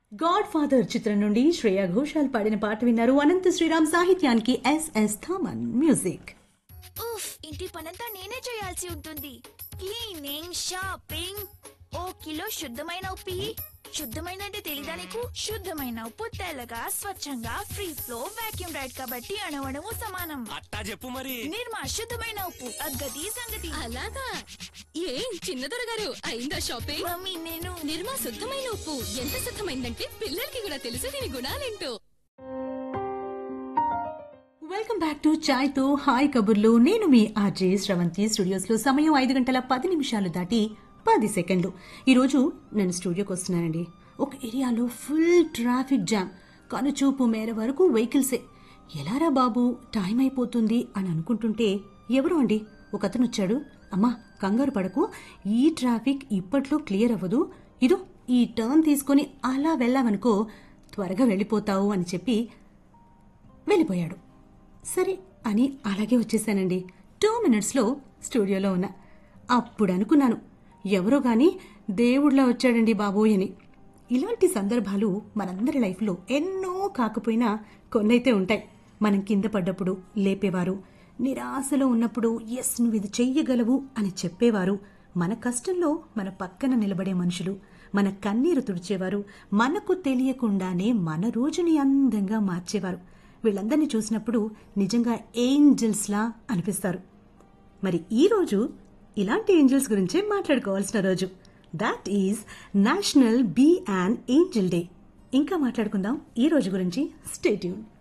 God father చిత్రం నుండి శ్రేయా ఘోషాల్ పాడిన పాట విన్నారు అనంత శ్రీరామ్ సాహిత్యానికి ఎస్ఎస్ థమన్ మ్యూజిక్ ఉఫ్ ఇంటి పనంతా నేనే చేయాల్సి ఉంటుంది క్లీనింగ్ షాపింగ్ ఓ కిలో శుద్ధమైన ఉప్పు ఇయ్యి. శుద్ధమైన అంటే తెలీదా నీకు శుద్ధమైన ఉప్పు తెల్లగా స్వచ్ఛంగా ఫ్రీ ఫ్లో వాక్యూమ్ రైడ్ కాబట్టి అణవణము సమానం అట్టా చెప్పు మరి నిర్మా శుద్ధమైన ఉప్పు అగ్గది సంగతి అలాగా ఏం చిన్నదొర గారు అయిందా షాపింగ్ మమ్మీ నేను నిర్మా శుద్ధమైన ఉప్పు ఎంత శుద్ధమైందంటే పిల్లలకి కూడా తెలుసు దీని గుణాలేంటో వెల్కమ్ బ్యాక్ టు చాయ్ తో హాయ్ కబుర్లు నేను మీ ఆర్జే శ్రవంతి స్టూడియోస్ లో సమయం ఐదు గంటల పది నిమిషాలు దాటి పది సెకండ్లు ఈరోజు నేను స్టూడియోకి వస్తున్నానండి ఒక ఏరియాలో ఫుల్ ట్రాఫిక్ జామ్ కనుచూపు మేర వరకు వెహికల్సే ఎలారా బాబు టైం అయిపోతుంది అని అనుకుంటుంటే ఎవరు అండి ఒక అతను వచ్చాడు అమ్మా కంగారు పడకు ఈ ట్రాఫిక్ ఇప్పట్లో క్లియర్ అవ్వదు ఇదో ఈ టర్న్ తీసుకొని అలా వెళ్ళామనుకో త్వరగా వెళ్ళిపోతావు అని చెప్పి వెళ్ళిపోయాడు సరే అని అలాగే వచ్చేసానండి టూ మినిట్స్లో స్టూడియోలో ఉన్నా అప్పుడు అనుకున్నాను ఎవరో గాని దేవుడిలా వచ్చాడండి బాబోయ్ అని ఇలాంటి సందర్భాలు మనందరి లైఫ్లో ఎన్నో కాకపోయినా కొన్నైతే ఉంటాయి మనం కింద పడ్డప్పుడు లేపేవారు నిరాశలో ఉన్నప్పుడు ఎస్ నువ్వు ఇది చెయ్యగలవు అని చెప్పేవారు మన కష్టంలో మన పక్కన నిలబడే మనుషులు మన కన్నీరు తుడిచేవారు మనకు తెలియకుండానే మన రోజుని అందంగా మార్చేవారు వీళ్ళందరినీ చూసినప్పుడు నిజంగా ఏంజల్స్లా అనిపిస్తారు మరి ఈ రోజు ఇలాంటి ఏంజల్స్ గురించే మాట్లాడుకోవాల్సిన రోజు that is national be an angel day ఇంకా మాట్లాడుకుందాం ఈ రోజు గురించి స్టేట్యూన్